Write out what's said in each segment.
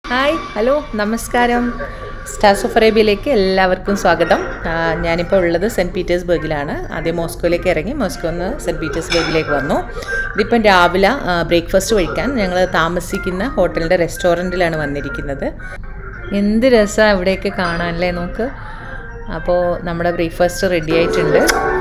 Hi hello നമസ്കാരം stars of അറേബ്യയിലേക്ക് എല്ലാവർക്കും സ്വാഗതം ആ, ഞാനിപ്പോൾ ഉള്ളത് സെൻറ്റ് പീറ്റേഴ്സ്ബർഗിലാണ് ആദ്യം മോസ്കോയിലേക്ക് ഇറങ്ങി മോസ്കോ നിന്ന് സെൻറ്റ് പീറ്റേഴ്സ്ബർഗിലേക്ക് വന്നു ഇതിപ്പം രാവിലെ ബ്രേക്ക്ഫാസ്റ്റ് കഴിക്കാൻ ഞങ്ങൾ താമസിക്കുന്ന ഹോട്ടലിൻ്റെ റെസ്റ്റോറൻറ്റിലാണ് വന്നിരിക്കുന്നത് എന്ത് രസമാണ് ഇവിടെയൊക്കെ കാണാനല്ലേ നോക്ക് അപ്പോൾ നമ്മുടെ ബ്രേക്ക്ഫാസ്റ്റ് റെഡി ആയിട്ടുണ്ട്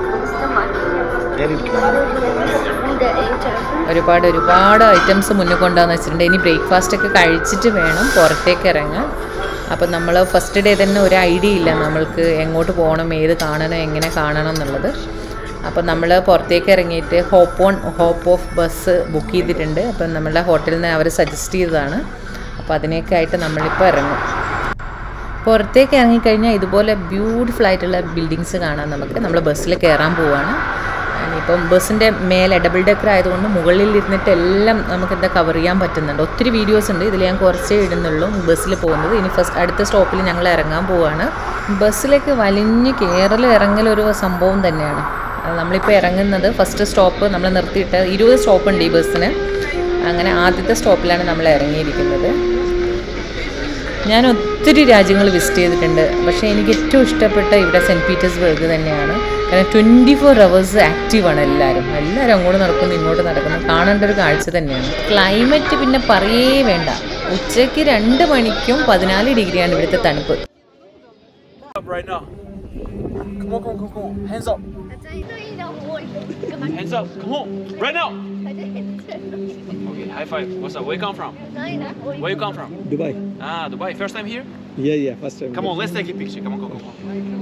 ഒരുപാട് ഒരുപാട് ഐറ്റംസ് മുന്നിൽ കൊണ്ടുവന്ന് വെച്ചിട്ടുണ്ട് ഇനി ബ്രേക്ക്ഫാസ്റ്റ് ഒക്കെ കഴിച്ചിട്ട് വേണം പുറത്തേക്ക് ഇറങ്ങാൻ അപ്പം നമ്മൾ ഫസ്റ്റ് ഡേ തന്നെ ഒരു ഐഡിയ ഇല്ല നമ്മൾക്ക് എങ്ങോട്ട് പോകണം ഏത് കാണണം എങ്ങനെ കാണണം എന്നുള്ളത് അപ്പം നമ്മൾ പുറത്തേക്ക് ഇറങ്ങിയിട്ട് hop on hop off bus book ചെയ്തിട്ടുണ്ട് അപ്പം നമ്മളുടെ ഹോട്ടലിൽ നിന്ന് അവർ സജസ്റ്റ് ചെയ്തതാണ് അപ്പോൾ അതിനൊക്കെ ആയിട്ട് നമ്മളിപ്പോൾ ഇറങ്ങും പുറത്തേക്ക് ഇറങ്ങിക്കഴിഞ്ഞാൽ ഇതുപോലെ ബ്യൂട്ടിഫുൾ ആയിട്ടുള്ള ബിൽഡിങ്സ് കാണാം നമുക്ക് നമ്മൾ ബസ്സിൽ കയറാൻ പോവാണ് ഇനിയിപ്പം ബസ്സിൻ്റെ മേലെ ഡബിൾ ഡെക്കർ ആയതുകൊണ്ട് മുകളിൽ ഇരുന്നിട്ട് എല്ലാം നമുക്ക് എന്താ കവർ ചെയ്യാൻ പറ്റുന്നുണ്ട് ഒത്തിരി വീഡിയോസ് ഉണ്ട് ഇതിൽ ഞാൻ കുറച്ചേ ഇടുന്നുള്ളൂ ബസ്സിൽ പോകുന്നത് ഇനി ഫസ്റ്റ് അടുത്ത സ്റ്റോപ്പിൽ ഞങ്ങൾ ഇറങ്ങാൻ പോവാണ് ബസ്സിലേക്ക് വലിഞ്ഞ് കയറലും ഇറങ്ങലൊരു സംഭവം തന്നെയാണ് അത് നമ്മളിപ്പോൾ ഇറങ്ങുന്നത് ഫസ്റ്റ് സ്റ്റോപ്പ് നമ്മൾ നിർത്തിയിട്ട് ഇരുപത് സ്റ്റോപ്പ് ഉണ്ട് ഈ ബസ്സിന് അങ്ങനെ ആദ്യത്തെ സ്റ്റോപ്പിലാണ് നമ്മൾ ഇറങ്ങിയിരിക്കുന്നത് ഞാൻ ഒത്തിരി രാജ്യങ്ങൾ വിസിറ്റ് ചെയ്തിട്ടുണ്ട് പക്ഷേ എനിക്ക് ഏറ്റവും ഇഷ്ടപ്പെട്ട ഇവിടെ സെൻറ്റ് പീറ്റേഴ്സ്ബർഗ് തന്നെയാണ് കാരണം ട്വൻറ്റി ഫോർ അവേഴ്സ് ആക്റ്റീവാണ് എല്ലാവരും എല്ലാവരും അങ്ങോട്ട് നടക്കുന്നു ഇങ്ങോട്ട് നടക്കുന്നു കാണേണ്ട ഒരു കാഴ്ച തന്നെയാണ് ക്ലൈമറ്റ് പിന്നെ പറയേ വേണ്ട ഉച്ചയ്ക്ക് രണ്ട് മണിക്കും പതിനാല് ഡിഗ്രിയാണ് ഇവിടുത്തെ തണുപ്പ് up right now. Come on, come on, come on, come on. Hands up. Hands up. Come on. Right now. Okay, high five. What's up? Where you come from? Where you come from? Dubai. Ah, Dubai. First time here? Yeah, yeah, first time. Come on, let's take a picture. Come on, go, go, go.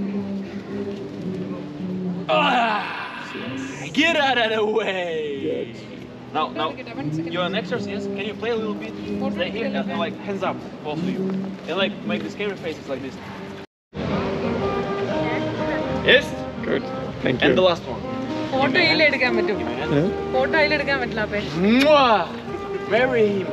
Ah, get out of the way. Now, now, you're an exorcist. Can you play a little bit? Right here, and, and, like hands up, both of you, and like make the scary faces like this. Yes. Good. Thank And you. the last one. Photo എടുക്കാൻ പറ്റും Give me a hand. Huh? Photo എടുക്കാൻ പറ്റില്ല അപ്പേ Mwah! Marry him.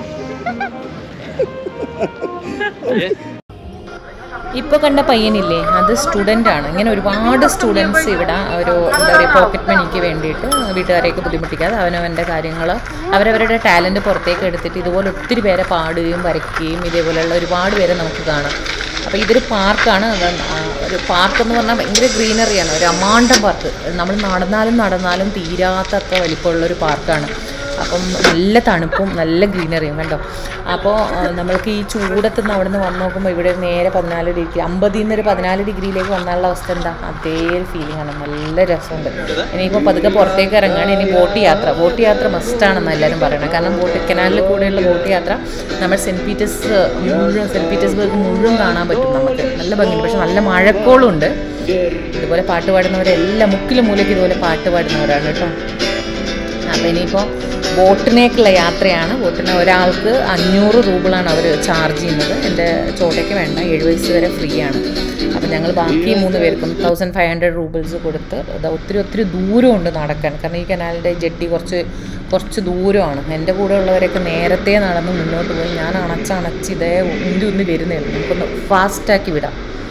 yes. ഇപ്പോൾ കണ്ട പയ്യനില്ലേ അത് student ആണ് ഇങ്ങനെ ഒരുപാട് സ്റ്റുഡൻസ് ഇവിടെ ഒരു എന്താ പറയുക പോക്കറ്റ് മണിക്ക് വേണ്ടിയിട്ട് വീട്ടുകാരെയൊക്കെ ബുദ്ധിമുട്ടിക്കാതെ അവനവൻ്റെ കാര്യങ്ങൾ അവരവരുടെ ടാലൻറ്റ് പുറത്തേക്ക് എടുത്തിട്ട് ഇതുപോലെ ഒത്തിരി പേരെ പാടുകയും വരയ്ക്കുകയും ഇതേപോലെയുള്ള ഒരുപാട് പേരെ നമുക്ക് കാണാം അപ്പോൾ ഇതൊരു പാർക്കാണ് അത് ആ ഒരു പാർക്ക് എന്ന് പറഞ്ഞാൽ ഭയങ്കര ഗ്രീനറിയാണ് ഒരു അമാണ്ടം പാർക്ക് നമ്മൾ നടന്നാലും നടന്നാലും തീരാത്തത്ര വലിപ്പമുള്ള ഒരു പാർക്കാണ് അപ്പം നല്ല തണുപ്പും നല്ല ഗ്രീനറിയും കണ്ടോ അപ്പോൾ ആ, നമ്മൾക്ക് ഈ ചൂടത്ത് നിന്ന് അവിടെ നിന്ന് വന്ന് നോക്കുമ്പോൾ ഇവിടെ നേരെ പതിനാല് ഡിഗ്രി അമ്പതിൽ നിന്നൊരു പതിനാല് ഡിഗ്രിയിലേക്ക് വന്നാലുള്ള അവസ്ഥ എന്താ അതേ ഒരു ഫീലിംഗ് ആണ് നല്ല രസമുണ്ട് ഇനിയിപ്പോൾ പതുക്കെ പുറത്തേക്ക് ഇറങ്ങുകയാണ് ഇനി ബോട്ട് യാത്ര ബോട്ട് യാത്ര മസ്റ്റാണെന്ന് എല്ലാവരും പറയണം കാരണം ബോട്ട് കനാലിൽ കൂടെയുള്ള ബോട്ട് യാത്ര നമ്മൾ സെൻറ്റ് പീറ്റേഴ്സ് മുഴുവൻ സെൻറ്റ് പീറ്റേഴ്സ്ബർഗ് മുഴുവൻ കാണാൻ പറ്റും നമുക്ക് നല്ല ഭംഗിയുണ്ട് പക്ഷെ നല്ല മഴക്കോളും ഉണ്ട് ഇതുപോലെ പാട്ട് പാടുന്നവരെല്ലാം മുക്കിലും മൂലയ്ക്ക് ഇതുപോലെ പാട്ട് പാടുന്നവരാണ് കേട്ടോ അപ്പോൾ ഇനിയിപ്പോൾ ബോട്ടിനേക്കുള്ള യാത്രയാണ് ബോട്ടിന് ഒരാൾക്ക് അഞ്ഞൂറ് രൂപകളാണ് അവർ ചാർജ് ചെയ്യുന്നത് എൻ്റെ ചോട്ടയ്ക്ക് വേണ്ട ഏഴ് വയസ്സ് വരെ ഫ്രീ ആണ് അപ്പോൾ ഞങ്ങൾ ബാക്കി മൂന്ന് പേർക്കും തൗസൻഡ് ഫൈവ് ഹൺഡ്രഡ് റൂബിൾസ് കൊടുത്ത് അത് ഒത്തിരി ഒത്തിരി ദൂരമുണ്ട് നടക്കാൻ കാരണം ഈ കനാലിൻ്റെ ജെട്ടി കുറച്ച് കുറച്ച് ദൂരമാണ് എൻ്റെ കൂടെ ഉള്ളവരൊക്കെ നേരത്തെ നടന്ന് മുന്നോട്ട് പോയി ഞാൻ അണച്ചണച്ച് ഇതേ ഉന്തി ഉന്തി വരുന്നേ ഉള്ളൂ നമുക്കൊന്ന് ഫാസ്റ്റാക്കി വിടാം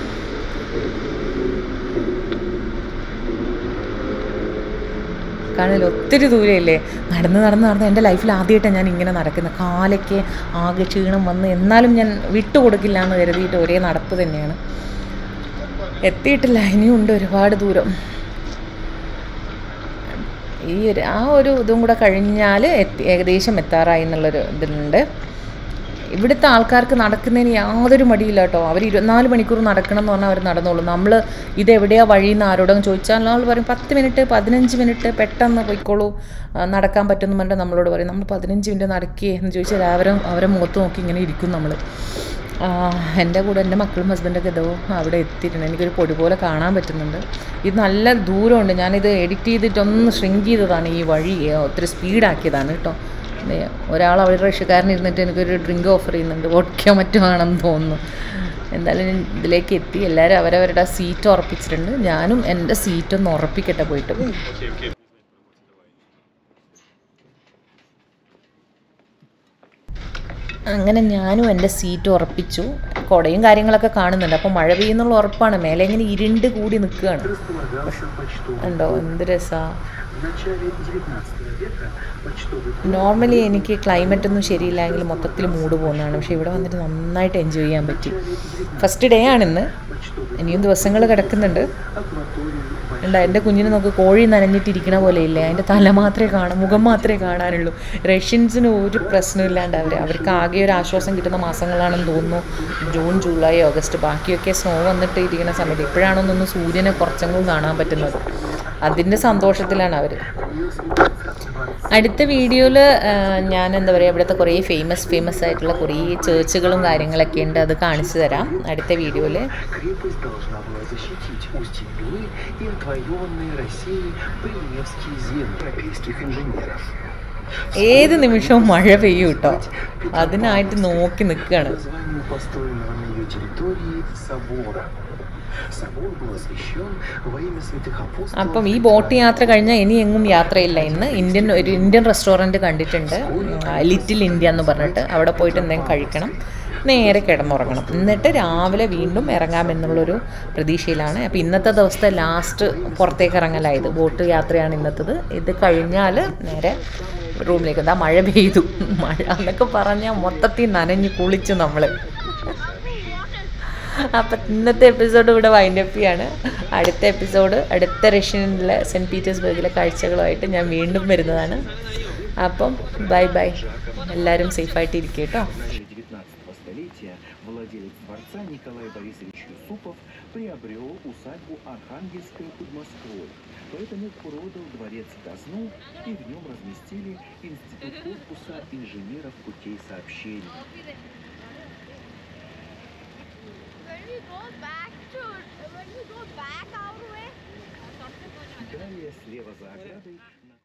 കാണില്ല ഒത്തിരി ദൂരമില്ലേ നടന്ന് നടന്ന് നടന്ന് എൻ്റെ ലൈഫിൽ ആദ്യമായിട്ടാണ് ഞാൻ ഇങ്ങനെ നടക്കുന്നത് കാലയ്ക്ക് ആകെ ക്ഷീണം വന്ന് എന്നാലും ഞാൻ വിട്ടുകൊടുക്കില്ല എന്ന് കരുതിയിട്ട് ഒരേ നടപ്പ് തന്നെയാണ് എത്തിയിട്ടില്ല ഇനിയുണ്ട് ഒരുപാട് ദൂരം ഈ ഒരു ആ ഒരു ഇതും കൂടെ കഴിഞ്ഞാൽ എത്തി ഏകദേശം എത്താറായി എന്നുള്ളൊരു ഇതുണ്ട് ഇവിടുത്തെ ആൾക്കാർക്ക് നടക്കുന്നതിന് യാതൊരു മടിയില്ല കേട്ടോ അവർ ഇരുപത്തിനാല് മണിക്കൂർ നടക്കണം എന്ന് പറഞ്ഞാൽ അവർ നടന്നോളും നമ്മൾ ഇതെവിടെയാ വഴിയെന്ന് ആരോടും ചോദിച്ചാൽ ആൾ പറയും പത്ത് മിനിറ്റ് പതിനഞ്ച് മിനിറ്റ് പെട്ടെന്ന് പോയിക്കോളൂ ആ, നടക്കാൻ പറ്റുമെന്ന് പറഞ്ഞിട്ട് നമ്മളോട് പറയും നമ്മൾ പതിനഞ്ച് മിനിറ്റ് നടക്കേ എന്ന് ചോദിച്ചാൽ അവരെ അവരെ മുഖത്ത് നോക്കി ഇങ്ങനെ ഇരിക്കും നമ്മൾ എൻ്റെ കൂടെ എൻ്റെ മക്കളും ഹസ്ബൻഡൊക്കെ ഇതോ അവിടെ എത്തിയിട്ടുണ്ട് എനിക്കൊരു പൊടി പോലെ കാണാൻ പറ്റുന്നുണ്ട് ഇത് നല്ല ദൂരമുണ്ട് ഞാനിത് എഡിറ്റ് ചെയ്തിട്ടൊന്ന് ഷ്രിങ്ക് ചെയ്തതാണ് ഈ വഴി ഏ, ഒത്തിരി സ്പീഡാക്കിയതാണ് കേട്ടോ ദേ, ഒരാൾ അവിടെ റഷ്യക്കാരൻ ഇരുന്നിട്ട് എനിക്കൊരു ഡ്രിങ്ക് ഓഫർ ചെയ്യുന്നുണ്ട് വോഡ്ക്കോ മറ്റോ ആണെന്ന് തോന്നുന്നു എന്തായാലും ഞാൻ ഇതിലേക്ക് എത്തി എല്ലാവരും അവരവരുടെ സീറ്റ് ഉറപ്പിച്ചിട്ടുണ്ട് ഞാനും എൻ്റെ സീറ്റ് ഒന്ന് ഉറപ്പിക്കട്ടെ പോയിട്ട് അങ്ങനെ ഞാനും എൻ്റെ സീറ്റ് ഉറപ്പിച്ചു കുടയും കാര്യങ്ങളൊക്കെ കാണുന്നുണ്ട് അപ്പോൾ മഴ പെയ്യുന്നുള്ള ഉറപ്പാണ് മേലെ ഇങ്ങനെ ഇരുണ്ട് കൂടി നിൽക്കുകയാണ് ഉണ്ടോ എന്ത് രസാ В начале 19 века почтовый നോർമലി എനിക്ക് ക്ലൈമറ്റ് ഒന്നും ശരിയില്ലെങ്കിൽ മൊത്തത്തിൽ മൂഡ് പോകുന്നതാണ് പക്ഷേ ഇവിടെ വന്നിട്ട് നന്നായിട്ട് എൻജോയ് ചെയ്യാൻ പറ്റി ഫസ്റ്റ് ഡേ ആണിന്ന് ഇനിയും ദിവസങ്ങൾ കിടക്കുന്നുണ്ട് акваторию ഉണ്ട് എൻ്റെ കുഞ്ഞിന് നോക്ക് കോഴി നനഞ്ഞിട്ടിരിക്കണ പോലെ ഇല്ലേ അതിൻ്റെ തല മാത്രമേ കാണാൻ മുഖം മാത്രമേ കാണാനുള്ളൂ റഷ്യൻസിന് ഒരു പ്രശ്നമില്ലാണ്ട് അവർ അവർക്ക് ആകെ ഒരു ആശ്വാസം കിട്ടുന്ന മാസങ്ങളാണെന്ന് തോന്നുന്നു ജൂൺ ജൂലൈ ഓഗസ്റ്റ് ബാക്കിയൊക്കെ സ്നോ വന്നിട്ട് ഇരിക്കുന്ന സമയത്ത് ഇപ്പോഴാണെന്നൊന്ന് സൂര്യനെ കുറച്ചെങ്കിലും കാണാൻ പറ്റുന്നത് അതിൻ്റെ സന്തോഷത്തിലാണ് അവർ അടുത്ത വീഡിയോയിൽ ഞാൻ എന്താ പറയുക ഇവിടുത്തെ കുറേ ഫേമസ് ഫേമസ് ആയിട്ടുള്ള കുറേ ചേർച്ചുകളും കാര്യങ്ങളൊക്കെ ഉണ്ട് അത് കാണിച്ചു തരാം അടുത്ത വീഡിയോയിൽ Крепость должна была защитить устье Невы и отвоеванные Россией Пыльневские земли европейских инженеров. ഏത് നിമിഷവും മഴ പെയ്യും കേട്ടോ അതിനായിട്ട് നോക്കി നിൽക്കുകയാണ് Названию построенного на ее территории собора. Собор был освящен во имя святых апостолов. അപ്പം ഈ ബോട്ട് യാത്ര കഴിഞ്ഞാൽ ഇനി എങ്ങും യാത്രയില്ല ഇന്ന് ഇന്ത്യൻ ഒരു ഇന്ത്യൻ റെസ്റ്റോറൻറ്റ് കണ്ടിട്ടുണ്ട് ലിറ്റിൽ ഇന്ത്യ എന്ന് പറഞ്ഞിട്ട് അവിടെ പോയിട്ട് എന്തെങ്കിലും കഴിക്കണം നേരെ കിടന്നുറങ്ങണം എന്നിട്ട് രാവിലെ വീണ്ടും ഇറങ്ങാമെന്നുള്ളൊരു പ്രതീക്ഷയിലാണ് അപ്പോൾ ഇന്നത്തെ ദിവസത്തെ ലാസ്റ്റ് പുറത്തേക്ക് ഇറങ്ങലായത് ബോട്ട് യാത്രയാണ് ഇന്നത്തത് ഇത് കഴിഞ്ഞാൽ നേരെ റൂമിലേക്ക് എന്താ മഴ പെയ്തു മഴ എന്നൊക്കെ പറഞ്ഞാൽ മൊത്തത്തിൽ നനഞ്ഞ് കുളിച്ചു നമ്മൾ അപ്പം ഇന്നത്തെ എപ്പിസോഡ് ഇവിടെ വൈൻഡപ്പ് ചെയ്യാണ് അടുത്ത എപ്പിസോഡ് അടുത്ത റഷ്യനിലെ സെൻറ്റ് പീറ്റേഴ്സ്ബർഗിലെ കാഴ്ചകളുമായിട്ട് ഞാൻ വീണ്ടും വരുന്നതാണ് അപ്പം ബൈ ബൈ എല്ലാവരും സേഫായിട്ട് ഇരിക്കുക കേട്ടോ начале 19 столетия владелец дворца Николай Борисович Юсупов приобрел усадьбу Архангельская под Москвой. Поэтому продал дворец казну и в нем разместили Институт корпуса инженеров путей сообщений. When we go back to, when we go back our way, Далее слева за оградой